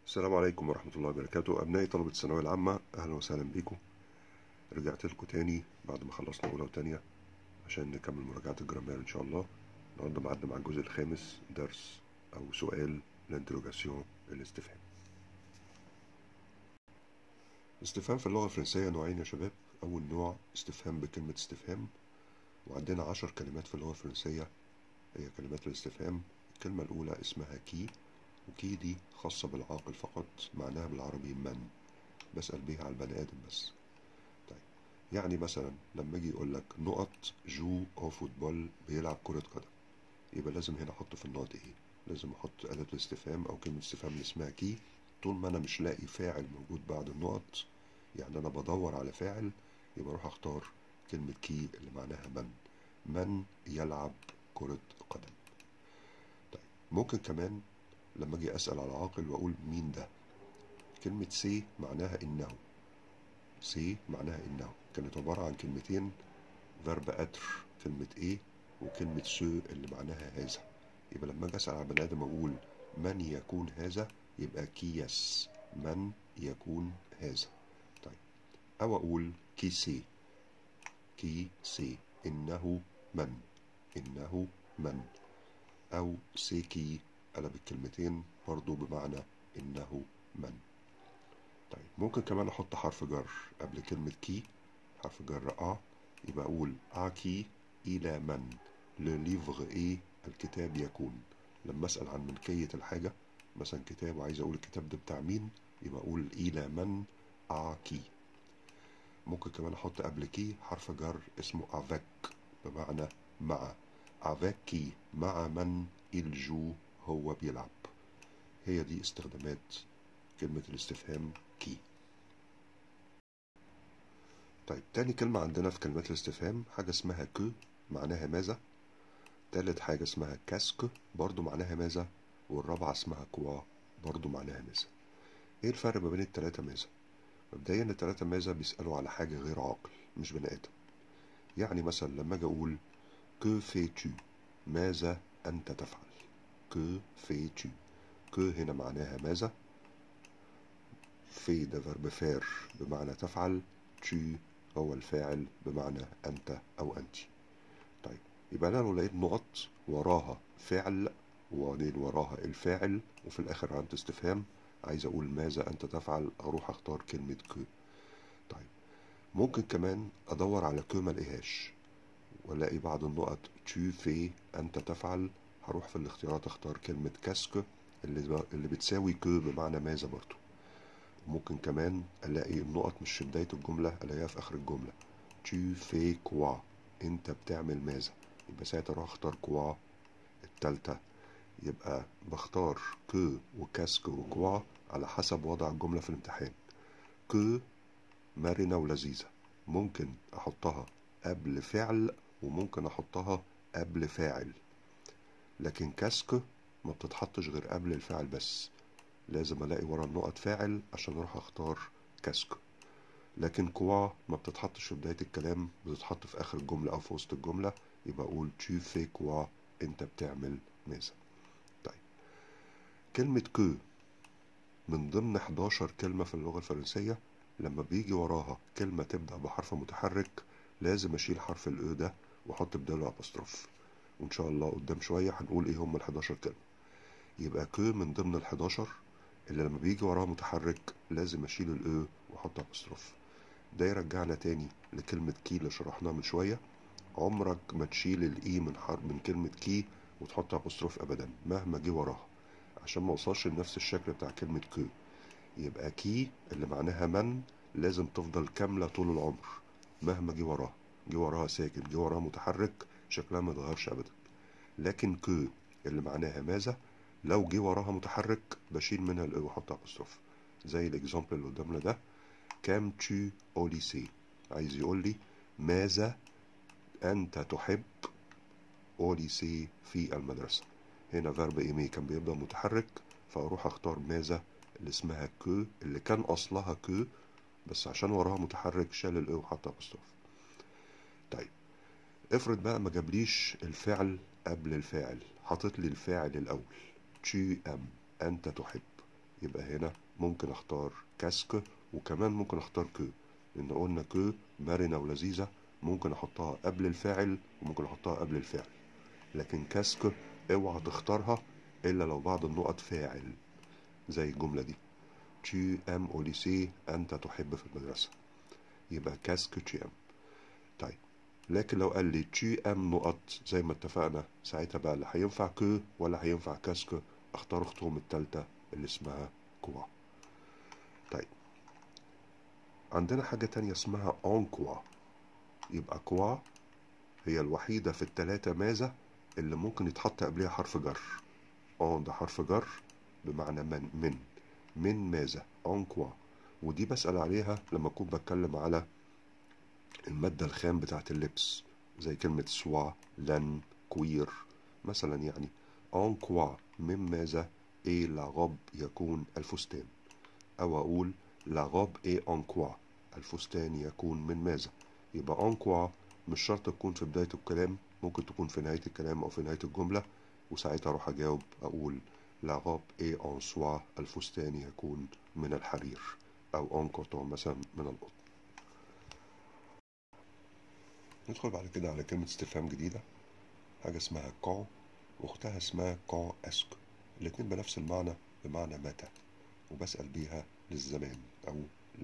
السلام عليكم ورحمة الله وبركاته أبنائي طلبة الثانوية العامة أهلا وسهلا بيكم رجعت لكم تاني بعد ما خلصنا أولى وتانية عشان نكمل مراجعة الجرامير إن شاء الله النهاردة معدنا مع الجزء الخامس درس أو سؤال الانتروجاسيون الاستفهام الاستفهام في اللغة الفرنسية نوعين يا شباب أول نوع استفهام بكلمة استفهام وعندنا عشر كلمات في اللغة الفرنسية هي كلمات الاستفهام الكلمة الأولى اسمها كي وكي دي خاصة بالعاقل فقط معناها بالعربي من بسأل بيها على البني آدم بس طيب يعني مثلا لما اجي يقول لك نقط جو او فوتبول بيلعب كرة قدم يبقى لازم هنا احط في النقط ايه لازم احط أداة الاستفهام او كلمة استفهام اللي اسمها كي طول ما انا مش لاقي فاعل موجود بعد النقط يعني انا بدور على فاعل يبقى اروح اختار كلمة كي اللي معناها من من يلعب كرة قدم طيب ممكن كمان لما اجي اسال على عاقل واقول مين ده كلمه سي معناها انه سي معناها انه كانت عباره عن كلمتين فيرب اتر كلمه ايه وكلمه سو اللي معناها هذا يبقى لما اجي اسال على بني ادم اقول من يكون هذا يبقى كيس من يكون هذا طيب او اقول كي سي كي سي انه من انه من او سيكي قلب الكلمتين برضو بمعنى إنه من طيب ممكن كمان أحط حرف جر قبل كلمة كي حرف جر أ يبقى أقول أكي إلى من لليفغ إيه الكتاب يكون لما أسأل عن ملكية الحاجة مثلا كتاب وعايز أقول الكتاب ده بتاع مين يبقى أقول إلى من أكي ممكن كمان أحط قبل كي حرف جر اسمه أفك بمعنى مع أفك كي مع من الجو هو بيلعب هي دي استخدامات كلمة الاستفهام كي طيب تاني كلمة عندنا في كلمات الاستفهام حاجة اسمها كو معناها ماذا تالت حاجة اسمها كاسك برضو معناها ماذا والرابعة اسمها كوا برضو معناها ماذا ايه الفرق ما بين التلاتة ماذا مبدئيا التلاتة ماذا بيسألوا على حاجة غير عاقل مش بني آدم يعني مثلا لما اجي اقول كو فيتو ماذا انت تفعل que fais-tu que هنا معناها ماذا في ده فيرب فير بمعنى تفعل tu هو الفاعل بمعنى أنت أو أنت طيب يبقى أنا لو لقيت نقط وراها فعل وبعدين وراها الفاعل وفي الآخر علامة استفهام عايز أقول ماذا أنت تفعل أروح أختار كلمة كو طيب ممكن كمان أدور على كو ملاقيهاش وألاقي بعض النقط tu fais أنت تفعل هروح في الاختيارات اختار كلمة كاسك اللي, اللي بتساوي كو بمعنى ماذا برضو ممكن كمان الاقي النقط مش في بداية الجملة الاقيها في اخر الجملة tu fais quoi انت بتعمل ماذا يبقى ساعتها اروح اختار كوا التالتة يبقى بختار كو وكاسك وكوا على حسب وضع الجملة في الامتحان كو مرنة ولذيذة ممكن احطها قبل فعل وممكن احطها قبل فاعل لكن كاسك ما بتتحطش غير قبل الفاعل بس لازم الاقي ورا النقط فاعل عشان اروح اختار كاسك لكن كوا ما بتتحطش في بداية الكلام بتتحط في اخر الجملة او في وسط الجملة يبقى اقول tu fais كوا انت بتعمل ماذا طيب كلمة كو من ضمن 11 كلمة في اللغة الفرنسية لما بيجي وراها كلمة تبدأ بحرف متحرك لازم اشيل حرف الاو ده واحط بداله ابوستروف وان شاء الله قدام شويه هنقول ايه هم ال 11 كلمه يبقى كو من ضمن ال 11 اللي لما بيجي وراها متحرك لازم اشيل الاو واحط ابوستروف ده يرجعنا تاني لكلمه كي اللي شرحناها من شويه عمرك ما تشيل الاي من حرف من كلمه كي وتحط ابوستروف ابدا مهما جه وراها عشان ما اوصلش لنفس الشكل بتاع كلمه كو يبقى كي اللي معناها من لازم تفضل كامله طول العمر مهما جه وراها جه وراها ساكن جه وراها متحرك شكلها ما اتغيرش ابدا لكن كو اللي معناها ماذا لو جه وراها متحرك بشيل منها الاو واحط ابوستروف زي الاكزامبل اللي قدامنا ده كام tu au lycée عايز يقول لي ماذا انت تحب au lycée في المدرسة هنا فيرب ايمي كان بيبدأ متحرك فاروح اختار ماذا اللي اسمها كو اللي كان اصلها كو بس عشان وراها متحرك شال الاو وحط ابوستروف طيب افرض بقى ما جابليش الفعل قبل الفاعل حاطط لي الفاعل الاول tu aimes انت تحب يبقى هنا ممكن اختار كاسك وكمان ممكن اختار كو لان قلنا كو مرنة ولذيذة ممكن احطها قبل الفاعل وممكن احطها قبل الفعل لكن كاسك اوعى تختارها الا لو بعد النقط فاعل زي الجملة دي tu aimes au lycée انت تحب في المدرسة يبقى كاسك tu aimes طيب لكن لو قال لي tu aimes نقط زي ما اتفقنا ساعتها بقى لا هينفع كو ولا هينفع كاسك اختار اختهم التالتة اللي اسمها كوا طيب عندنا حاجة تانية اسمها اون كوا يبقى كوا هي الوحيدة في التلاتة ماذا اللي ممكن يتحط قبلها حرف جر اون ده حرف جر بمعنى من من من ماذا اون كوا ودي بسأل عليها لما أكون بتكلم على المادة الخام بتاعت اللبس زي كلمة سوا لن كوير مثلا يعني اون كوا من ماذا ايه لا غب يكون الفستان او اقول لا غب ايه اون كوا الفستان يكون من ماذا يبقى اون كوا مش شرط تكون في بداية الكلام ممكن تكون في نهاية الكلام او في نهاية الجملة وساعتها اروح اجاوب اقول لا غاب ايه اون سوا الفستان يكون من الحرير او اون كوتون مثلا من القطن ندخل بعد كده على كلمة استفهام جديدة حاجة اسمها كون واختها اسمها كون اسك الاتنين بنفس المعنى بمعنى متى وبسأل بيها للزمان او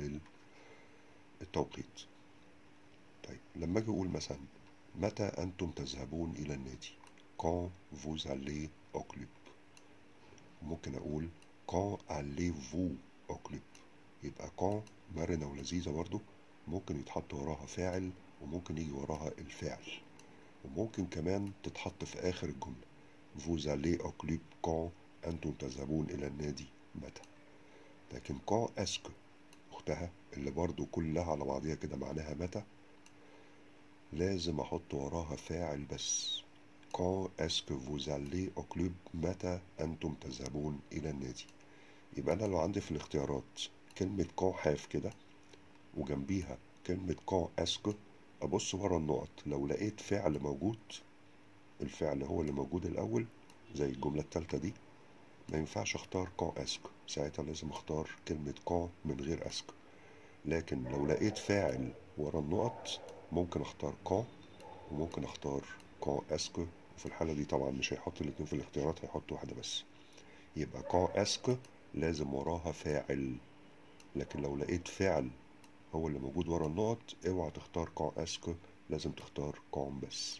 للتوقيت طيب لما اجي اقول مثلا متى انتم تذهبون الى النادي quand vous allez au club ممكن اقول quand allez-vous au club يبقى quand مرنة ولذيذة برضو ممكن يتحط وراها فاعل وممكن يجي وراها الفعل وممكن كمان تتحط في آخر الجملة vous allez au club quand أنتم تذهبون إلى النادي متى لكن quand est-ce que أختها اللي برضو كلها على بعضيها كده معناها متى لازم أحط وراها فاعل بس quand est-ce que vous allez au club متى أنتم تذهبون إلى النادي يبقى أنا لو عندي في الاختيارات كلمة quand حاف كده وجنبيها كلمة quand est-ce que أبص ورا النقط لو لقيت فعل موجود الفعل هو اللي موجود الأول زي الجملة التالتة دي ما ينفعش اختار quand est-ce que ساعتها لازم اختار كلمة quand من غير est-ce que لكن لو لقيت فاعل ورا النقط ممكن اختار quand وممكن اختار quand est-ce que وفي الحالة دي طبعا مش هيحط الاتنين في الاختيارات هيحط واحدة بس يبقى quand est-ce que لازم وراها فاعل لكن لو لقيت فعل هو اللي موجود ورا النقط اوعى تختار quand est-ce que لازم تختار quand بس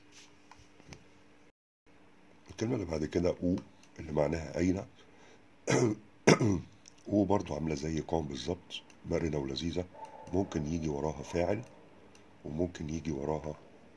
الكلمة اللي بعد كده او اللي معناها أين او برضو عاملة زي quand بالظبط مرنة ولذيذة ممكن يجي وراها فاعل وممكن يجي وراها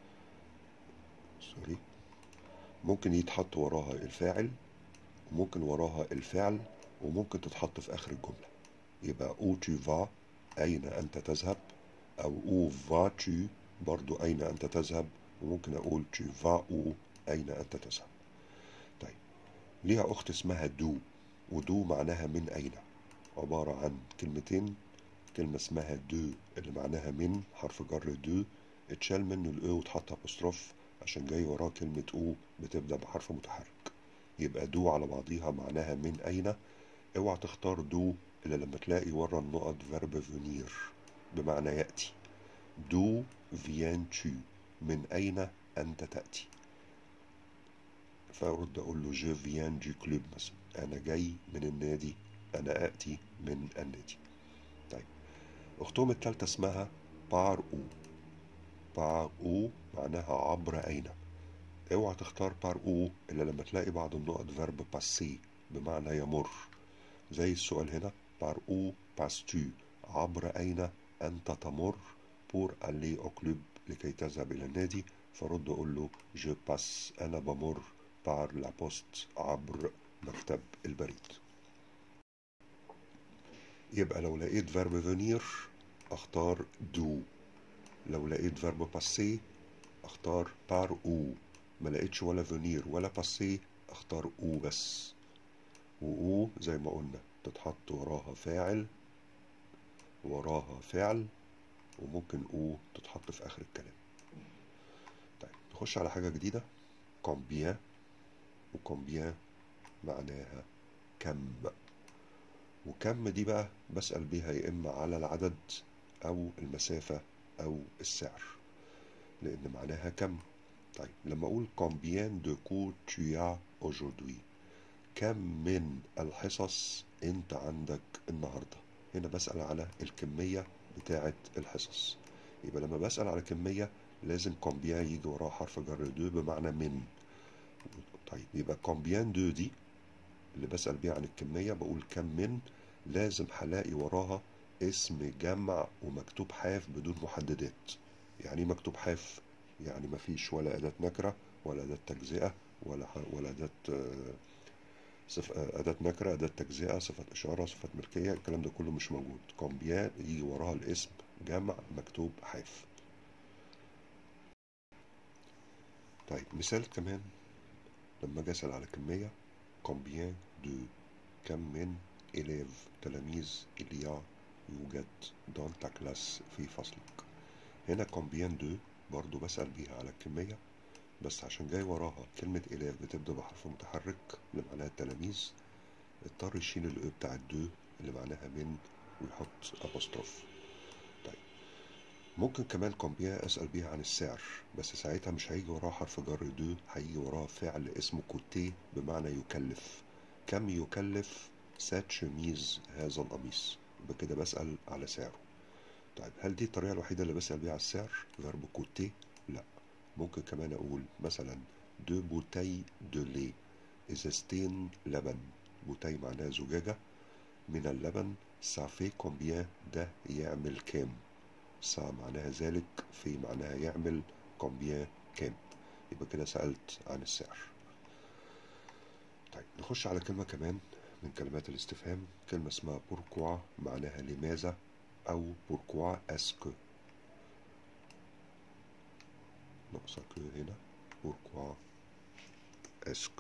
سوري ممكن يتحط وراها الفاعل وممكن وراها الفعل وممكن تتحط في آخر الجملة يبقى او tu vas أين أنت تذهب أو او vas tu برضو أين أنت تذهب وممكن أقول tu vas où أين أنت تذهب طيب ليها أخت اسمها دو ودو معناها من أين عبارة عن كلمتين كلمة اسمها دو اللي معناها من حرف جر دو اتشال منه الاو واتحط ابوستروف عشان جاي وراه كلمة او بتبدأ بحرف متحرك يبقى دو على بعضيها معناها من أين اوعى تختار دو إلا لما تلاقي ورا النقط فيرب فينير بمعنى يأتي دو فيان tu من أين أنت تأتي فأرد أقول له je viens du club مثلا أنا جاي من النادي أنا آتي من النادي طيب أختهم التالتة اسمها بار أو بار أو معناها عبر أين اوعى تختار بار أو إلا لما تلاقي بعض النقط فيرب باسي بمعنى يمر زي السؤال هنا بار أو باس عبر أين أنت تمر بور aller au club لكي تذهب إلى النادي فرد أقول له je passe أنا بمر بار لا بوست عبر مكتب البريد يبقى لو لقيت فيرب فينير اختار دو لو لقيت فيرب باسي اختار بار او ما لقيتش ولا فينير ولا باسي اختار او بس واو زي ما قلنا تتحط وراها فاعل وراها فعل وممكن او تتحط في اخر الكلام طيب نخش على حاجة جديدة كومبيان وكومبيان معناها كم وكم دي بقى بسأل بيها يا إما على العدد أو المسافة أو السعر لأن معناها كم طيب لما أقول combien de cours tu as aujourd'hui كم من الحصص أنت عندك النهاردة هنا بسأل على الكمية بتاعة الحصص يبقى لما بسأل على كمية لازم combien يجي وراه حرف جر دو بمعنى من طيب يبقى combien de دي اللي بسأل بيها عن الكمية بقول كم من لازم هلاقي وراها اسم جمع ومكتوب حاف بدون محددات يعني ايه مكتوب حاف يعني مفيش ولا أداة نكرة ولا أداة تجزئة ولا ح- ولا أداة آه، صف... آه، أداة نكرة أداة تجزئة صفة إشارة صفة ملكية الكلام ده كله مش موجود كومبيان يجي وراها الاسم جمع مكتوب حاف طيب مثال كمان لما أجي أسأل على كمية combien de كم من élèves تلاميذ il y a يوجد dans ta classe في فصلك هنا combien de برضو بسأل بيها على الكمية بس عشان جاي وراها كلمة إلاف بتبدأ بحرف متحرك اللي معناها التلاميذ اضطر يشيل الأو بتاع الدو اللي معناها من ويحط أبوستروف طيب ممكن كمان كومبيا أسأل بيها عن السعر بس ساعتها مش هيجي وراه حرف جر دو هيجي وراه فعل اسمه كوتي بمعنى يكلف كم يكلف سات شميز هذا القميص يبقى كده بسأل على سعره طيب هل دي الطريقة الوحيدة اللي بسأل بيها على السعر فيرب كوتي لا ممكن كمان أقول مثلا دو بوتي دو لي إزازتين لبن بوتي معناها زجاجة من اللبن سافي كومبيان ده يعمل كام سا معناها ذلك في معناها يعمل كومبيان كام يبقى كده سألت عن السعر طيب نخش على كلمة كمان من كلمات الاستفهام كلمة اسمها بوركوا معناها لماذا أو بوركوا اسكو ناقصة كو هنا بوركوا اسكو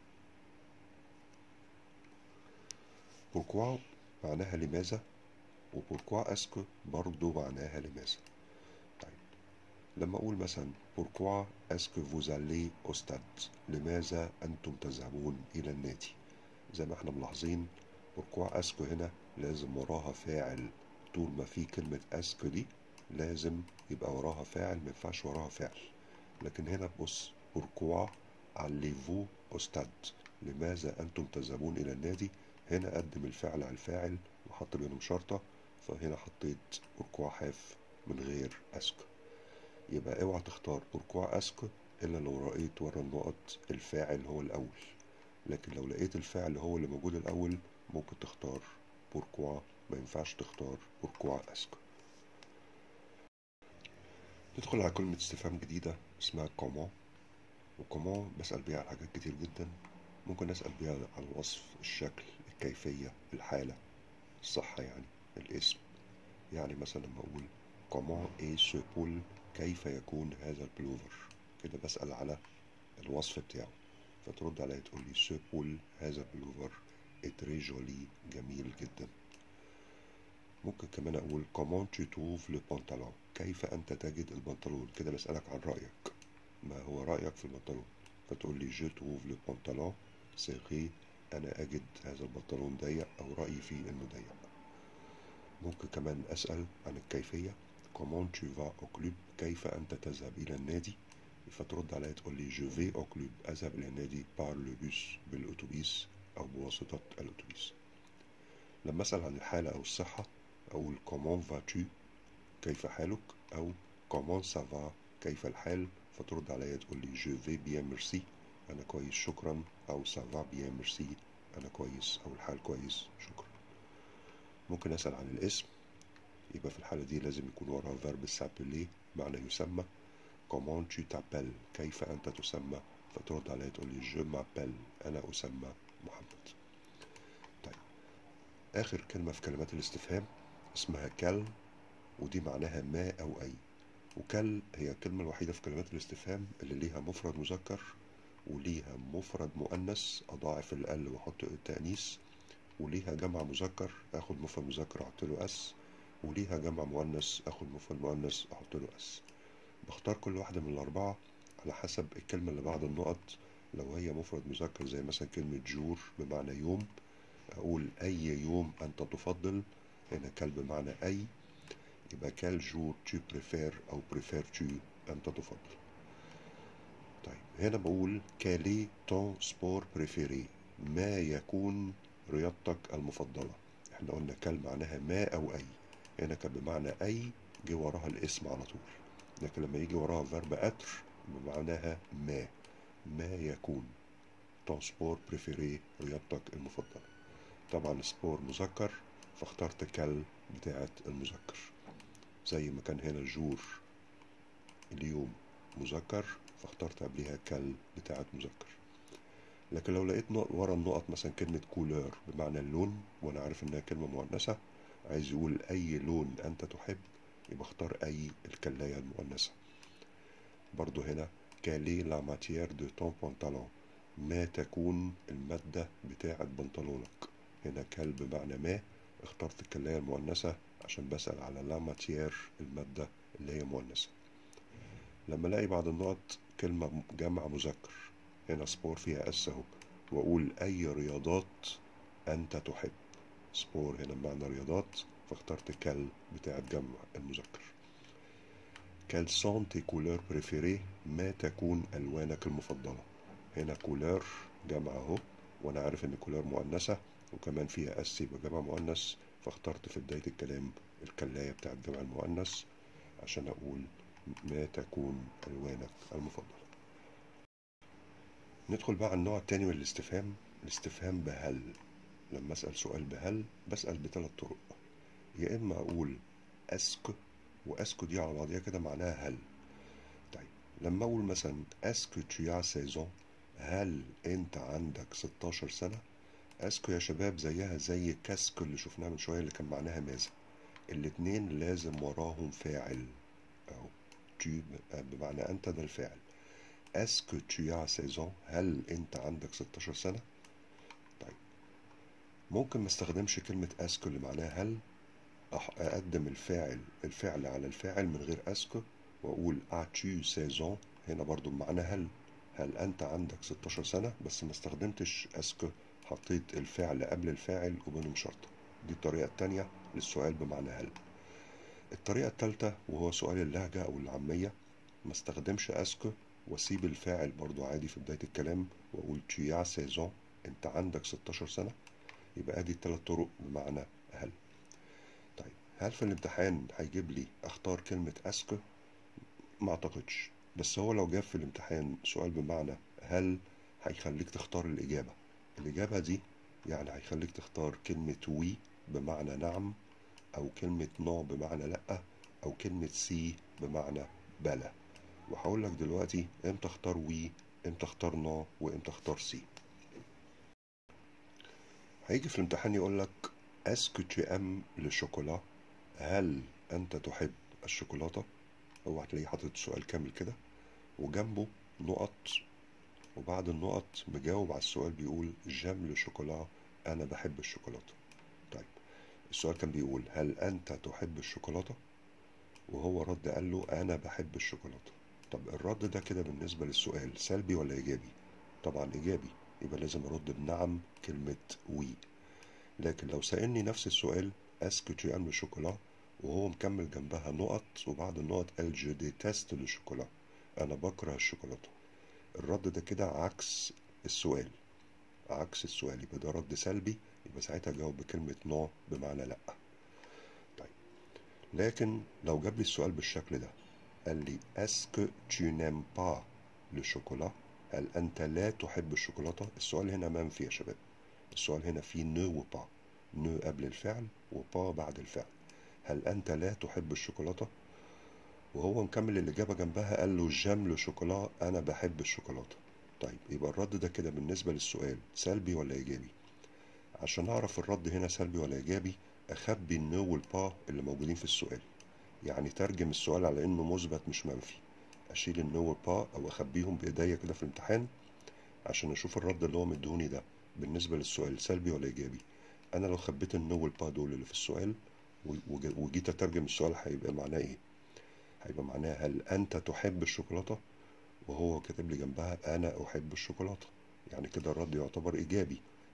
بوركوا معناها لماذا وبوركوا اسكو برضو معناها لماذا طيب لما أقول مثلا بوركوا اسكو vous allez au stade لماذا أنتم تذهبون إلى النادي زي ما احنا ملاحظين بوركوا اسكو هنا لازم وراها فاعل طول ما في كلمة اسكو دي لازم يبقى وراها فاعل ما ينفعش وراها فعل لكن هنا بص بوركوا عليفو au stade لماذا أنتم تذهبون إلى النادي هنا قدم الفعل على الفاعل وحط بينهم شرطة فهنا حطيت بوركوا حاف من غير اسكو يبقى اوعى تختار بوركوا اسكو إلا لو رأيت ورا النقط الفاعل هو الأول لكن لو لقيت الفعل هو اللي موجود الأول ممكن تختار بوركوا ما ينفعش تختار بوركوا اسكو ندخل على كلمة استفهام جديدة اسمها كومون وكومون بسأل بيها على حاجات كتير جدا ممكن أسأل بيها على الوصف الشكل الكيفية الحالة الصحة يعني الاسم يعني مثلا لما أقول كومون اي سو بول كيف يكون هذا البلوفر كده بسأل على الوصف بتاعه فترد عليا تقول لي سو بول هذا البلوفر اتري جولي جميل جدا ممكن كمان أقول كومون tu trouves le pantalon كيف أنت تجد البنطلون كده بسألك عن رأيك ما هو رأيك في البنطلون فتقول لي je trouve le pantalon serré أنا أجد هذا البنطلون ضيق أو رأيي فيه إنه ضيق ممكن كمان أسأل عن الكيفية comment tu vas au club كيف أنت تذهب إلى النادي فترد عليا تقول لي je vais au club أذهب إلى النادي par le bus بالأتوبيس أو بواسطة الأتوبيس لما أسأل عن الحالة أو الصحة أقول comment vas-tu كيف حالك أو comment ça va كيف الحال فترد عليا تقول لي je vais bien merci أنا كويس شكرا أو ça va bien merci أنا كويس أو الحال كويس شكرا ممكن أسأل عن الاسم يبقى في الحالة دي لازم يكون وراها فيرب s'appeler معنى يسمى comment tu t'appelles كيف أنت تسمى فترد عليا تقول لي je m'appelle أنا أسمى محمد طيب آخر كلمة في كلمات الاستفهام اسمها كل ودي معناها ما أو أي وكل هي الكلمة الوحيدة في كلمات الاستفهام اللي ليها مفرد مذكر وليها مفرد مؤنث أضاعف الأل وأحط التأنيث وليها جمع مذكر اخد مفرد مذكر احط له اس وليها جمع مؤنث اخد مفرد مؤنث احط له اس بختار كل واحده من الاربعه على حسب الكلمه اللي بعد النقط لو هي مفرد مذكر زي مثلا كلمه جور بمعنى يوم أقول أي يوم أنت تفضل هنا كل بمعنى أي يبقى كال جور tu préfères أو préfères tu أنت تفضل طيب هنا بقول كالي ton sport préféré ما يكون رياضتك المفضلة احنا قلنا كال معناها ما أو أي هنا كان بمعنى أي جه وراها الاسم على طول لكن لما يجي وراها فيرب أتر بمعناها ما ما يكون ton sport préféré رياضتك المفضلة طبعا سبور مذكر فاخترت كال بتاعت المذكر زي ما كان هنا جور اليوم مذكر فاخترت قبليها كال بتاعت مذكر لكن لو لقيت نقط ورا النقط مثلا كلمة كولور بمعنى اللون وأنا عارف إنها كلمة مؤنثة عايز يقول أي لون أنت تحب يبقى اختار أي الكلاية المؤنثة برضو هنا كالي لا ماتيير دو تون بانتالون ما تكون المادة بتاعة بنطلونك هنا كال بمعنى ما اخترت الكلاية المؤنثة عشان بسأل على لا ماتيير المادة اللي هي مؤنثة لما الاقي بعد النقط كلمة جمع مذكر هنا سبور فيها اس اهو واقول اي رياضات انت تحب سبور هنا بمعنى رياضات فاخترت كال بتاعت جمع المذكر كال سون تي كولور بريفيري ما تكون الوانك المفضلة هنا كولور جمع اهو وانا عارف ان كولور مؤنثة وكمان فيها اس يبقى جمع مؤنث فاخترت في بداية الكلام الكلاية بتاعت جمع المؤنث عشان اقول ما تكون الوانك المفضلة ندخل بقى على النوع التاني من الاستفهام الاستفهام بهل لما اسأل سؤال بهل بسأل بثلاث طرق يا اما اقول اسك واسكو دي على بعضيها كده معناها هل طيب لما اقول مثلا اسكو tu as 16 هل انت عندك 16 سنة اسكو يا شباب زيها زي كاسكو اللي شفناها من شوية اللي كان معناها ماذا الاتنين لازم وراهم فاعل اهو tu بمعنى انت ده الفاعل اسكو tu as 16 هل انت عندك 16 سنة طيب ممكن ما استخدمش كلمة اسكو اللي معناها هل اقدم الفاعل الفعل على الفاعل من غير اسكو واقول as-tu 16 هنا برضو بمعنى هل هل انت عندك 16 سنة بس ما استخدمتش اسكو حطيت الفعل قبل الفاعل وبينهم شرطة دي الطريقة التانية للسؤال بمعنى هل الطريقة التالتة وهو سؤال اللهجة أو العامية ما استخدمش اسكو واسيب الفاعل برضو عادي في بداية الكلام واقول tu as 16 انت عندك 16 سنة يبقى ادي التلات طرق بمعنى هل طيب هل في الامتحان هيجيب لي اختار كلمة اسكو ما اعتقدش بس هو لو جاب في الامتحان سؤال بمعنى هل هيخليك تختار الإجابة الإجابة دي يعني هيخليك تختار كلمة وي بمعنى نعم أو كلمة نو بمعنى لأ أو كلمة سي بمعنى بلى وهقول لك دلوقتي امتى اختار وي امتى اختار نو وامتى اختار سي هيجي في الامتحان يقول لك اسكو tu aimes le chocolat هل انت تحب الشوكولاتة هو هتلاقيه حاطط السؤال كامل كده وجنبه نقط وبعد النقط مجاوب على السؤال بيقول جام لو شوكولا انا بحب الشوكولاته طيب السؤال كان بيقول هل انت تحب الشوكولاته وهو رد قال له انا بحب الشوكولاته طب الرد ده كده بالنسبه للسؤال سلبي ولا ايجابي طبعا ايجابي يبقى لازم ارد بنعم كلمه وي لكن لو سالني نفس السؤال اسكو tu aimes le chocolat وهو مكمل جنبها نقط وبعد النقط قال جو ديتست لو شوكولا انا بكره الشوكولاته الرد ده كده عكس السؤال عكس السؤال يبقى ده رد سلبي يبقى ساعتها جاوب بكلمة نو بمعنى لأ طيب لكن لو جاب لي السؤال بالشكل ده قال لي اسكو tu n'aimes pas le chocolat هل أنت لا تحب الشوكولاتة السؤال هنا منفي يا شباب السؤال هنا فيه نو وبا نو قبل الفعل وبا بعد الفعل هل أنت لا تحب الشوكولاتة وهو مكمل الإجابة جنبها قال له جام لو شوكولا أنا بحب الشوكولاتة طيب يبقى الرد ده كده بالنسبة للسؤال سلبي ولا إيجابي عشان أعرف الرد هنا سلبي ولا إيجابي أخبي النو والبا اللي موجودين في السؤال يعني ترجم السؤال على إنه مثبت مش منفي أشيل النو والبا أو أخبيهم بإيديا كده في الامتحان عشان أشوف الرد اللي هو مديهوني ده بالنسبة للسؤال سلبي ولا إيجابي أنا لو خبيت النو والبا دول اللي في السؤال وجيت أترجم السؤال هيبقى معناه إيه هيبقى معناها هل أنت تحب الشوكولاتة وهو كاتب لي جنبها أنا أحب الشوكولاتة يعني كده الرد يعتبر إيجابي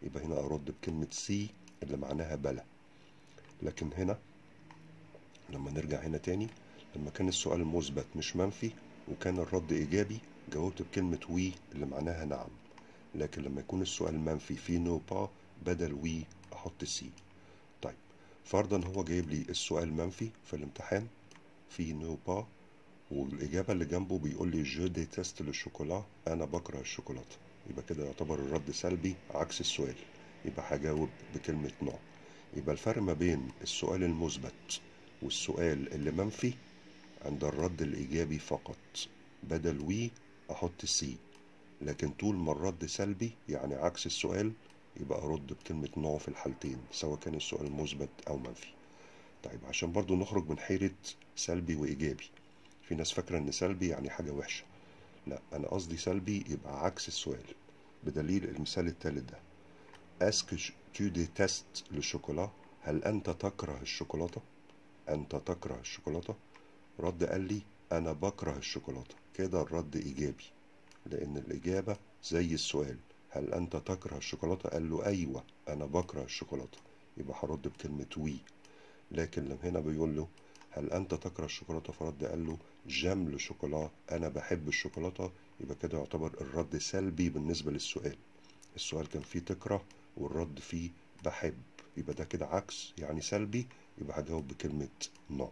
يبقى هنا أرد بكلمة سي اللي معناها بلى لكن هنا لما نرجع هنا تاني لما كان السؤال مثبت مش منفي وكان الرد إيجابي جاوبت بكلمة وي اللي معناها نعم لكن لما يكون السؤال منفي في نو با بدل وي أحط سي طيب فرضا هو جايب لي السؤال منفي في الامتحان في نو با والإجابة اللي جنبه بيقول لي جو ديتست الشوكولا أنا بكره الشوكولاتة يبقى كده يعتبر الرد سلبي عكس السؤال يبقى هجاوب بكلمة نوع يبقى الفرق ما بين السؤال المثبت والسؤال اللي منفي عند الرد الإيجابي فقط بدل وي أحط سي لكن طول ما الرد سلبي يعني عكس السؤال يبقى أرد بكلمة نوع في الحالتين سواء كان السؤال مثبت أو منفي طيب عشان برضو نخرج من حيرة سلبي وإيجابي في ناس فاكرة إن سلبي يعني حاجة وحشة لا أنا قصدي سلبي يبقى عكس السؤال بدليل المثال التالت ده اسك tu détestes le chocolat هل أنت تكره الشوكولاتة؟ أنت تكره الشوكولاتة؟ رد قال لي أنا بكره الشوكولاتة كده الرد إيجابي لأن الإجابة زي السؤال هل أنت تكره الشوكولاتة؟ قال له أيوة أنا بكره الشوكولاتة يبقى هرد بكلمة وي لكن لما هنا بيقول له هل أنت تكره الشوكولاتة؟ فرد قال له جام لو شوكولا أنا بحب الشوكولاتة يبقى كده يعتبر الرد سلبي بالنسبة للسؤال السؤال كان فيه تكره والرد فيه بحب يبقى ده كده عكس يعني سلبي يبقى هجاوب بكلمة نو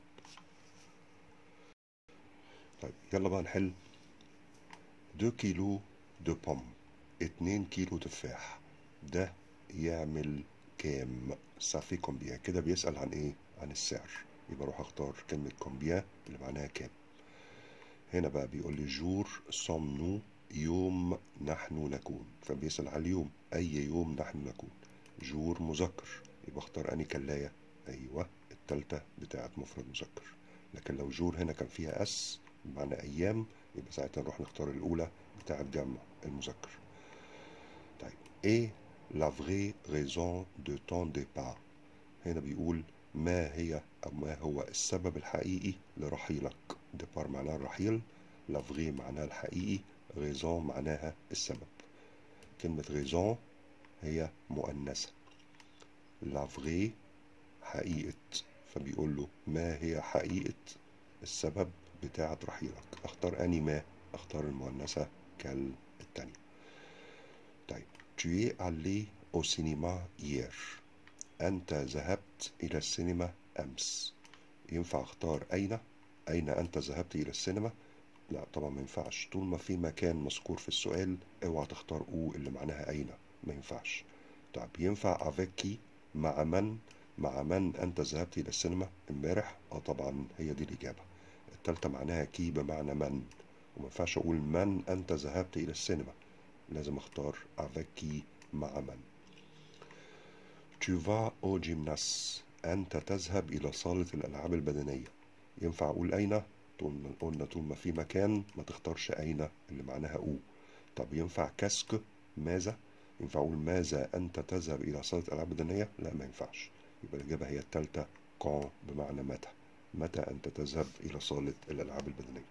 طيب يلا بقى نحل 2 كيلو دو بوم 2 كيلو تفاح ده يعمل كام سافي كومبيان كده بيسأل عن ايه عن السعر يبقى اروح اختار كلمة كومبيان اللي معناها كام هنا بقى بيقول لي جور سوم نو يوم نحن نكون فبيسأل على اليوم أي يوم نحن نكون جور مذكر يبقى اختار أني كلاية أيوة التالتة بتاعت مفرد مذكر لكن لو جور هنا كان فيها أس بمعنى أيام يبقى ساعتها نروح نختار الأولى بتاعت جمع المذكر طيب إيه la vraie raison de ton départ هنا بيقول ما هي أو ما هو السبب الحقيقي لرحيلك ديبار معناها الرحيل لافغي معناها الحقيقي غيزون معناها السبب كلمة غيزون هي مؤنثة لافغي حقيقة فبيقول له ما هي حقيقة السبب بتاعة رحيلك اختار أني ما اختار المؤنثة كالتانية طيب tu es allé au cinéma hier أنت ذهبت إلى السينما أمس ينفع اختار أين أين أنت ذهبت إلى السينما لا طبعا ما ينفعش طول ما في مكان مذكور في السؤال اوعى تختار او اللي معناها أين ما ينفعش طيب ينفع افيكي مع من مع من أنت ذهبت إلى السينما امبارح اه طبعا هي دي الإجابة التالتة معناها كي بمعنى من وما ينفعش أقول من أنت ذهبت إلى السينما لازم اختار افيكي مع من Tu vas au gymnase أنت تذهب إلى صالة الألعاب البدنية ينفع أقول أين؟ طول ما قلنا طول ما في مكان ما تختارش أين اللي معناها أو طب ينفع كاسك ماذا؟ ينفع أقول ماذا أنت تذهب إلى صالة الألعاب البدنية؟ لا ما ينفعش يبقى الإجابة هي التالتة كون بمعنى متى متى أنت تذهب إلى صالة الألعاب البدنية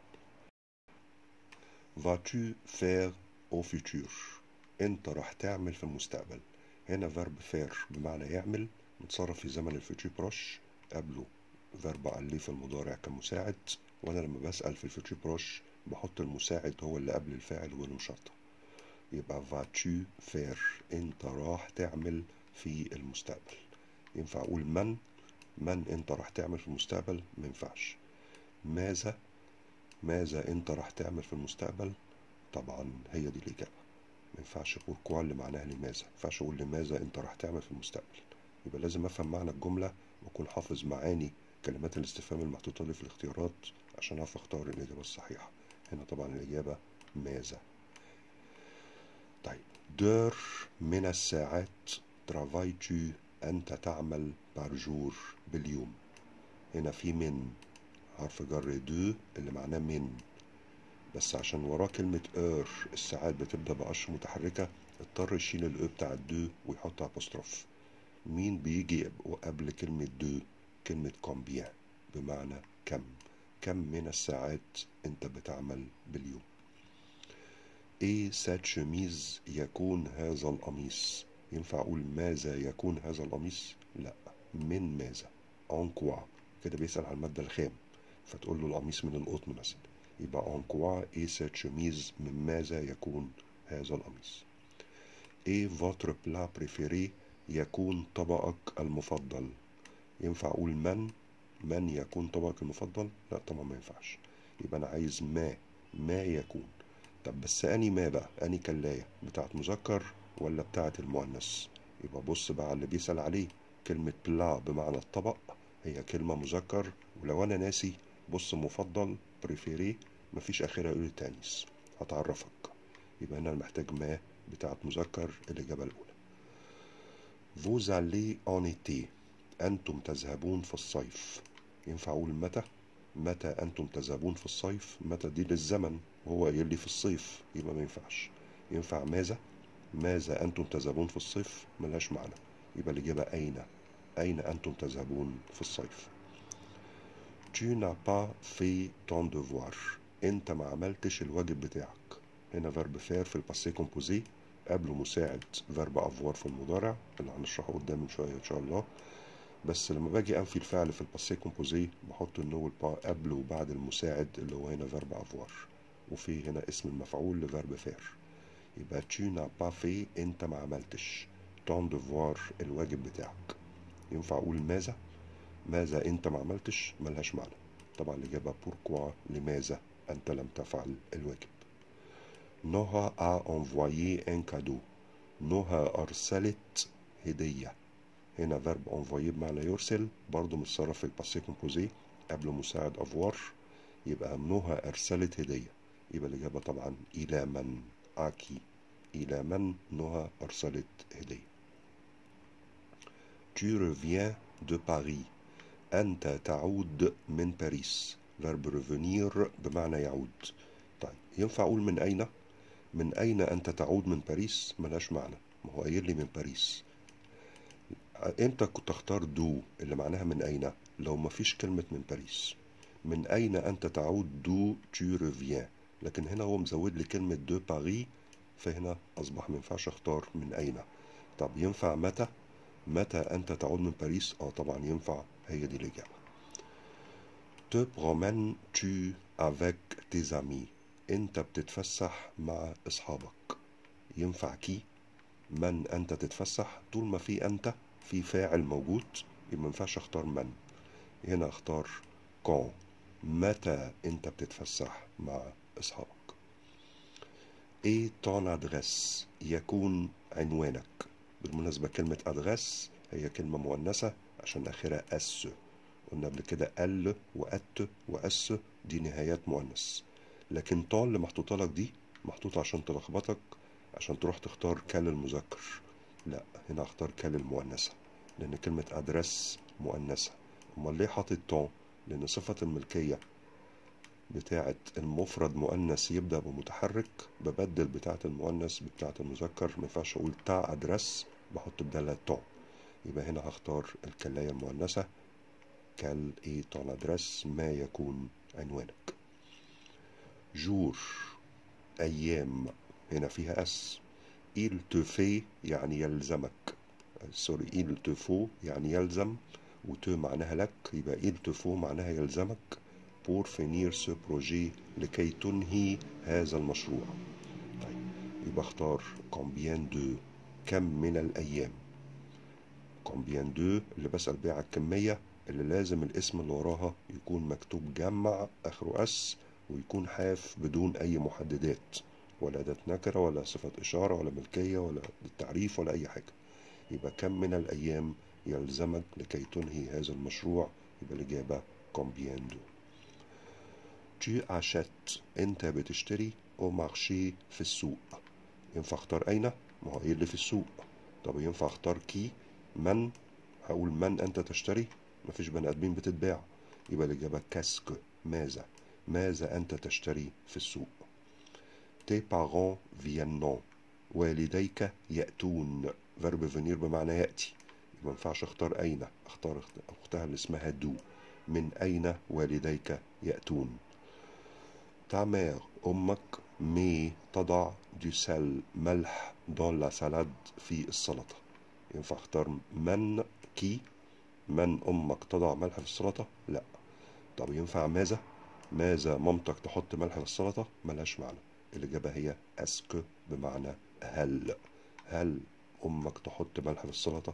Vas-tu faire au futur أنت راح تعمل في المستقبل هنا فيرب فير بمعنى يعمل متصرف في زمن الفيوتشر بروش قبله فيرب عليه في المضارع كمساعد وانا لما بسأل في الفيوتشر بروش بحط المساعد هو اللي قبل الفاعل والمشرطة يبقى فاتشو فير انت راح تعمل في المستقبل ينفع اقول من من انت راح تعمل في المستقبل ما ينفعش ماذا ماذا انت راح تعمل في المستقبل طبعا هي دي الاجابه ما ينفعش اقول كوا اللي معناها لماذا ما ينفعش اقول لماذا انت راح تعمل في المستقبل يبقى لازم افهم معنى الجمله واكون حافظ معاني كلمات الاستفهام المحطوطه لي في الاختيارات عشان اعرف اختار الاجابه الصحيحه هنا طبعا الاجابه ماذا طيب دور من الساعات ترافايتو انت تعمل بارجور باليوم هنا في من حرف جر دو اللي معناه من بس عشان وراه كلمة اور الساعات بتبدأ بقش متحركة اضطر يشيل الاو بتاع الدو ويحط ابوستروف مين بيجي قبل كلمة دو كلمة كومبيان بمعنى كم كم من الساعات انت بتعمل باليوم ايه سات شميز يكون هذا القميص ينفع أقول ماذا يكون هذا القميص لا من ماذا en quoi كده بيسأل على المادة الخام فتقول له القميص من القطن مثلا يبقى en quoi est cette chemise من ماذا يكون هذا القميص ايه votre plat préféré يكون طبقك المفضل ينفع اقول من من يكون طبقك المفضل لا طبعا ما ينفعش يبقى انا عايز ما ما يكون طب بس اني ما بقى اني كلاية بتاعت مذكر ولا بتاعت المؤنث يبقى بص بقى على اللي بيسأل عليه كلمة بلا بمعنى الطبق هي كلمة مذكر ولو انا ناسي بص مفضل بريفيري مفيش اخرها يقول التانيث هتعرفك يبقى انا محتاج ما بتاعت مذكر الإجابة الأولى Vous allez en été أنتم تذهبون في الصيف ينفع أقول متى متى أنتم تذهبون في الصيف متى دي للزمن وهو قايل لي في الصيف يبقى ما ينفعش ينفع ماذا ماذا أنتم تذهبون في الصيف ملهاش معنى يبقى الإجابة أين أين أنتم تذهبون في الصيف Tu n'as pas fait ton devoir أنت ما عملتش الواجب بتاعك هنا فيرب فير في الباسي كومبوزي قبله مساعد فيرب افوار في المضارع اللي هنشرحه قدام من شويه ان شاء الله بس لما باجي انفي الفعل في الباسي كومبوزي بحط النو والبا قبل وبعد المساعد اللي هو هنا فيرب افوار وفي هنا اسم المفعول لفيرب فير يبقى tu n'as pas fait انت ما عملتش ton devoir الواجب بتاعك ينفع اقول ماذا ماذا انت ما عملتش ملهاش معنى طبعا الاجابه بوركوا لماذا انت لم تفعل الواجب نهى a envoyé un cadeau نهى أرسلت هدية هنا فيرب envoyer بمعنى يرسل برضه متصرف في الباسي كومبوزي قبل مساعد أفوار يبقى نهى أرسلت هدية يبقى الإجابة طبعا إلى من أكي إلى من نهى أرسلت هدية Tu reviens de Paris أنت تعود من باريس فيرب revenir بمعنى يعود طيب ينفع أقول من أين؟ من أين أنت تعود من باريس ملهاش معنى ما هو قايل لي من باريس امتى كنت اختار دو اللي معناها من أين لو ما فيش كلمة من باريس من أين أنت تعود دو tu reviens لكن هنا هو مزود لي كلمة دو باري فهنا أصبح ما ينفعش اختار من أين طب ينفع متى متى أنت تعود من باريس اه طبعا ينفع هي دي الإجابة te promènes-tu avec tes amis انت بتتفسح مع اصحابك ينفع كي من انت تتفسح طول ما في انت في فاعل موجود يبقى ما ينفعش اختار من هنا اختار كون متى انت بتتفسح مع اصحابك ايه ton ادريس يكون عنوانك بالمناسبة كلمة ادريس هي كلمة مؤنثة عشان اخرها اس قلنا قبل كده ال وات واس دي نهايات مؤنث لكن طال اللي محطوطه لك دي محطوطه عشان تلخبطك عشان تروح تختار كال المذكر لا هنا اختار كال المؤنثه لان كلمه ادرس مؤنثه امال ليه حاطط طون لان صفه الملكيه بتاعه المفرد مؤنث يبدا بمتحرك ببدل بتاعه المؤنث بتاعه المذكر ما ينفعش اقول تاع ادرس بحط بدالها طون يبقى هنا هختار الكلايه المؤنثه كال ايه طون ادرس ما يكون عنوانك جور أيام هنا فيها أس il te fait يعني يلزمك سوري il te faut يعني يلزم وتو معناها لك يبقى il te faut معناها يلزمك pour finir ce projet لكي تنهي هذا المشروع طيب يبقى اختار combien de كم من الأيام combien de اللي بسأل بيها على الكمية اللي لازم الاسم اللي وراها يكون مكتوب جمع آخره أس ويكون حاف بدون أي محددات ولا أداة نكرة ولا صفة إشارة ولا ملكية ولا التعريف ولا أي حاجة يبقى كم من الأيام يلزمك لكي تنهي هذا المشروع يبقى الإجابة combien de tu achètes أنت بتشتري au marché في السوق ينفع اختار أين؟ ما هو إيه اللي في السوق طب ينفع اختار كي من هقول من أنت تشتري مفيش بني آدمين بتتباع يبقى الإجابة كاسك ماذا ماذا أنت تشتري في السوق tes parents viennent والديك يأتون فيرب فينير بمعنى يأتي ما ينفعش اختار أين اختار أختها اللي اسمها دو من أين والديك يأتون ta mère أمك مي تضع دو سال ملح دون لا سالاد في السلطة ينفع اختار من كي من أمك تضع ملح في السلطة لا طب ينفع ماذا ماذا مامتك تحط ملح في السلطة ملهاش معنى الإجابة هي أسك بمعنى هل هل أمك تحط ملح في السلطة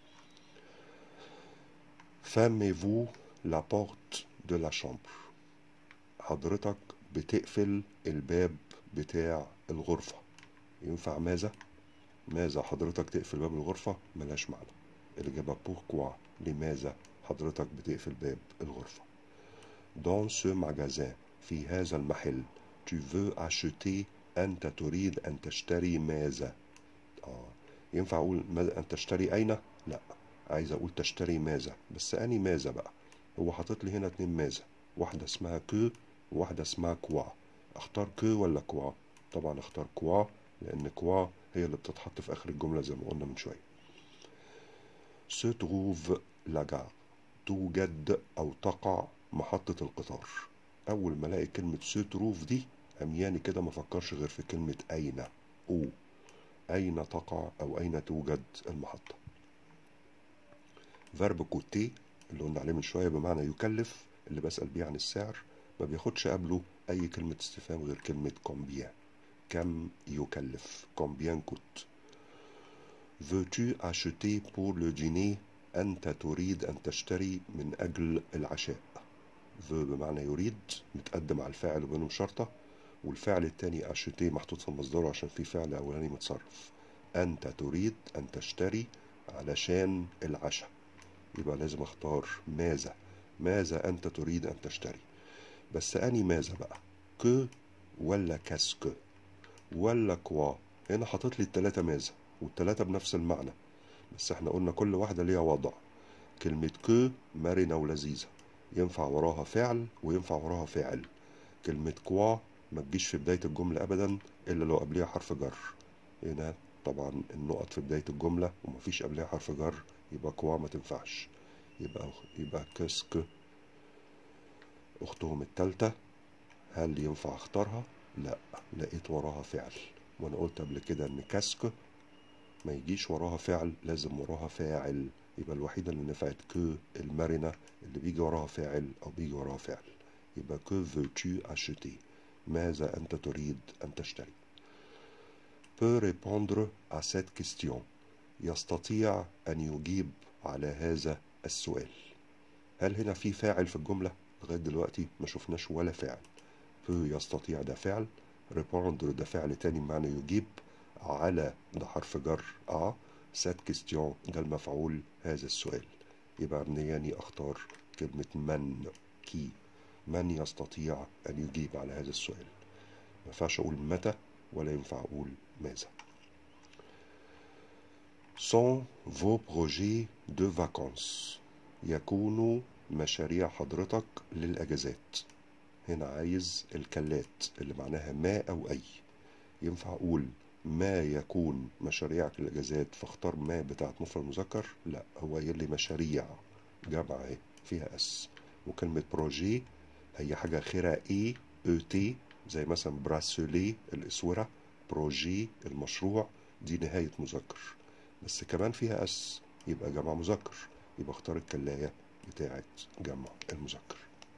Fermez-vous la porte de la chambre حضرتك بتقفل الباب بتاع الغرفة ينفع ماذا؟ ماذا حضرتك تقفل باب الغرفة؟ ملاش معنى الإجابة بوركوا لماذا حضرتك بتقفل باب الغرفة Dans ce magasin في هذا المحل tu veux acheter أنت تريد أن تشتري ماذا؟ آه. ينفع أقول ماذا أن تشتري أين؟ لا عايز أقول تشتري ماذا بس أني ماذا بقى هو حاطط لي هنا اتنين ماذا واحدة اسمها كو وواحدة اسمها كوا اختار كو ولا كوا طبعا اختار كوا لأن كوا هي اللي بتتحط في آخر الجملة زي ما قلنا من شوية se trouve la gare توجد أو تقع محطة القطار أول ما ألاقي كلمة سو تروف دي عمياني كده ما فكرش غير في كلمة أين أو أين تقع أو أين توجد المحطة فيرب كوتي اللي قلنا عليه من شوية بمعنى يكلف اللي بسأل بيه عن السعر ما بياخدش قبله أي كلمة استفهام غير كلمة كومبيان كم يكلف كومبيان كوت Veux-tu acheter pour le dîner أنت تريد أن تشتري من أجل العشاء veut بمعنى يريد متقدم على الفاعل وبينهم شرطة والفعل التاني أشتي محطوط في مصدره عشان في فعل أولاني متصرف أنت تريد أن تشتري علشان العشاء يبقى لازم أختار ماذا ماذا أنت تريد أن تشتري بس أني ماذا بقى كو ولا كاسكو ولا كوا هنا حاطط لي التلاتة ماذا والتلاتة بنفس المعنى بس احنا قلنا كل واحدة ليها وضع كلمة كو مرنة ولذيذة ينفع وراها فعل وينفع وراها فاعل كلمة كوا ما تجيش في بداية الجملة أبدا إلا لو قبلها حرف جر هنا طبعا النقط في بداية الجملة ومفيش قبلها حرف جر يبقى كوا ما تنفعش يبقى يبقى كسك أختهم التالتة هل ينفع اختارها؟ لا لقيت وراها فعل وانا قلت قبل كده ان كاسك ما يجيش وراها فعل لازم وراها فاعل يبقى الوحيدة اللي نفعت كو المرنة اللي بيجي وراها فاعل أو بيجي وراها فعل يبقى كو veux-tu acheter ماذا أنت تريد أن تشتري peut répondre à cette question يستطيع أن يجيب على هذا السؤال هل هنا في فاعل في الجملة؟ لغاية دلوقتي ما شفناش ولا فاعل peut يستطيع ده فعل répondre ده فعل تاني بمعنى يجيب على ده حرف جر اه سات كيستيون ده المفعول هذا السؤال يبقى عملياني اختار كلمة من كي من يستطيع ان يجيب على هذا السؤال ما ينفعش اقول متى ولا ينفع اقول ماذا sont vos projets de vacances يكونوا مشاريع حضرتك للأجازات هنا عايز الكلات اللي معناها ما أو أي ينفع أقول ما يكون مشاريعك للأجازات فاختار ما بتاعت مفرد مذكر لا هو يلي مشاريع جمع اهي فيها اس وكلمة بروجي هي حاجة آخرها اي او تي زي مثلا براسولي الاسورة بروجي المشروع دي نهاية مذكر بس كمان فيها اس يبقى جمع مذكر يبقى اختار الكلاية بتاعت جمع المذكر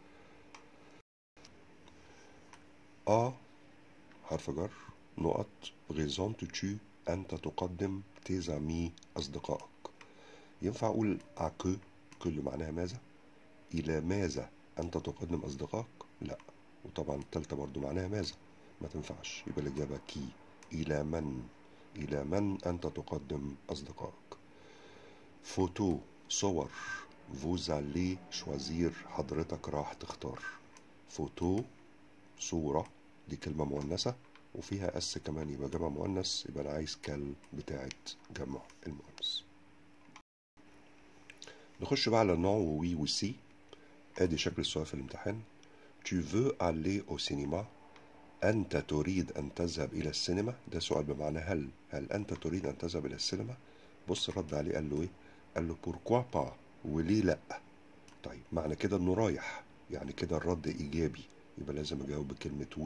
ا حرف جر نقط بريزونت tu أنت تقدم تيزامي أصدقائك ينفع أقول أكو كل معناها ماذا إلى ماذا أنت تقدم أصدقائك لا وطبعا التالتة برضو معناها ماذا ما تنفعش يبقى الإجابة كي إلى من إلى من أنت تقدم أصدقائك فوتو صور vous allez choisir حضرتك راح تختار فوتو صورة دي كلمة مؤنثة وفيها اس كمان يبقى جمع مؤنث يبقى انا عايز كال بتاعت جمع المؤنث نخش بقى على نوع وي وسي ادي شكل السؤال في الامتحان tu veux aller au cinéma أنت تريد أن تذهب إلى السينما ده سؤال بمعنى هل هل أنت تريد أن تذهب إلى السينما بص رد عليه قال له إيه قال له بوركوا با وليه لأ طيب معنى كده إنه رايح يعني كده الرد إيجابي يبقى لازم أجاوب بكلمة وي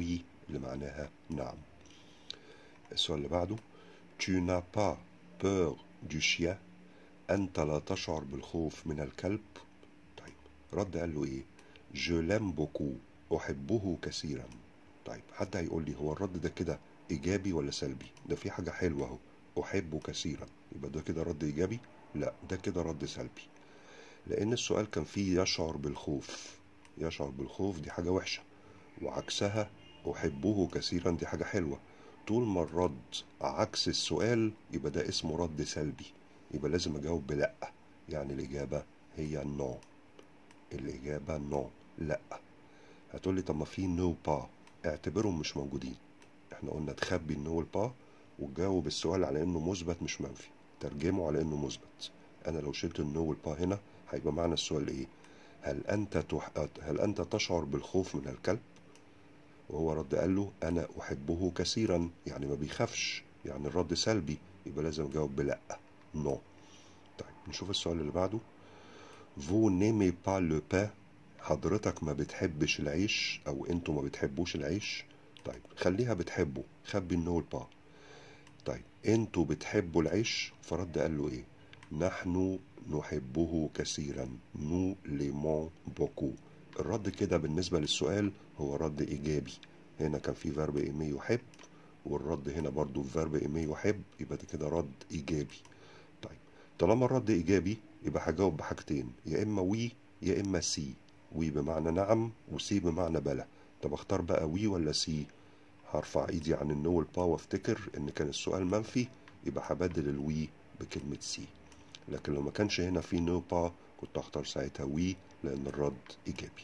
اللي معناها نعم السؤال اللي بعده Tu n'as pas peur du chien أنت لا تشعر بالخوف من الكلب طيب رد قال له إيه Je l'aime beaucoup أحبه كثيرا طيب حد هيقول لي هو الرد ده كده إيجابي ولا سلبي ده في حاجة حلوة أهو أحبه كثيرا يبقى ده كده رد إيجابي لا ده كده رد سلبي لأن السؤال كان فيه يشعر بالخوف يشعر بالخوف دي حاجة وحشة وعكسها أحبه كثيرا دي حاجة حلوة طول ما الرد عكس السؤال يبقى ده اسمه رد سلبي يبقى لازم أجاوب بلأ يعني الإجابة هي نو الإجابة نو لأ هتقولي طب ما في نو با اعتبرهم مش موجودين احنا قلنا تخبي النو والبا وتجاوب السؤال على انه مثبت مش منفي ترجمه على انه مثبت انا لو شلت النو والبا هنا هيبقى معنى السؤال ايه هل انت تح... هل انت تشعر بالخوف من الكلب وهو رد قال له انا احبه كثيرا يعني ما بيخافش يعني الرد سلبي يبقى لازم اجاوب بلا نو طيب نشوف السؤال اللي بعده vous n'aimez pas le pain حضرتك ما بتحبش العيش او انتوا ما بتحبوش العيش طيب خليها بتحبه خبي النو البا طيب انتوا بتحبوا العيش فرد قال له ايه نحن نحبه كثيرا نو ليمون بوكو الرد كده بالنسبة للسؤال هو رد إيجابي هنا كان في فيرب إيمي يحب والرد هنا برضو فيرب إيمي يحب يبقى ده كده رد إيجابي طيب طالما الرد إيجابي يبقى هجاوب بحاجتين يا إما وي يا إما سي وي بمعنى نعم وسي بمعنى بلى طب اختار بقى وي ولا سي هرفع ايدي عن النو والبا وافتكر ان كان السؤال منفي يبقى هبدل الوي بكلمة سي لكن لو ما كانش هنا في نو با كنت هختار ساعتها وي لان الرد ايجابي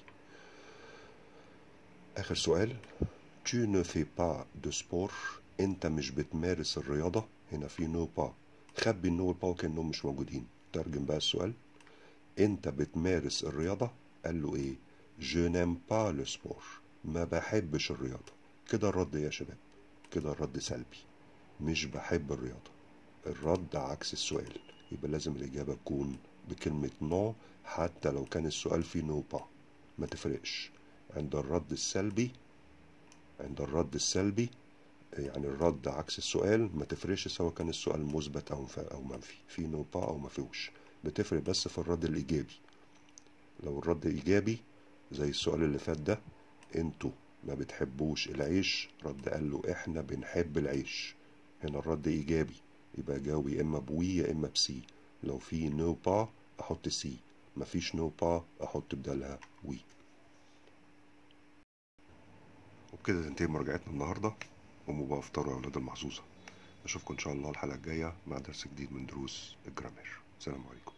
اخر سؤال tu ne fais pas de sport انت مش بتمارس الرياضة هنا في نو با خبي النو والبا وكأنهم مش موجودين ترجم بقى السؤال انت بتمارس الرياضة قال له ايه je n'aime pas le sport ما بحبش الرياضة كده الرد يا شباب كده الرد سلبي مش بحب الرياضة الرد عكس السؤال يبقى لازم الإجابة تكون بكلمة نو حتى لو كان السؤال فيه نو با ما تفرقش عند الرد السلبي عند الرد السلبي يعني الرد عكس السؤال ما تفرقش سواء كان السؤال مثبت أو أو منفي في نو با أو ما فيهوش بتفرق بس في الرد الإيجابي لو الرد إيجابي زي السؤال اللي فات ده انتوا ما بتحبوش العيش رد قال له احنا بنحب العيش هنا الرد ايجابي يبقى جاوب يا اما بوي يا اما بسي لو في نو با احط سي مفيش نو با احط بدالها وي وبكده تنتهي مراجعتنا النهارده قوموا بقى افطروا يا اولاد المحظوظه اشوفكم ان شاء الله الحلقه الجايه مع درس جديد من دروس الجرامر سلام عليكم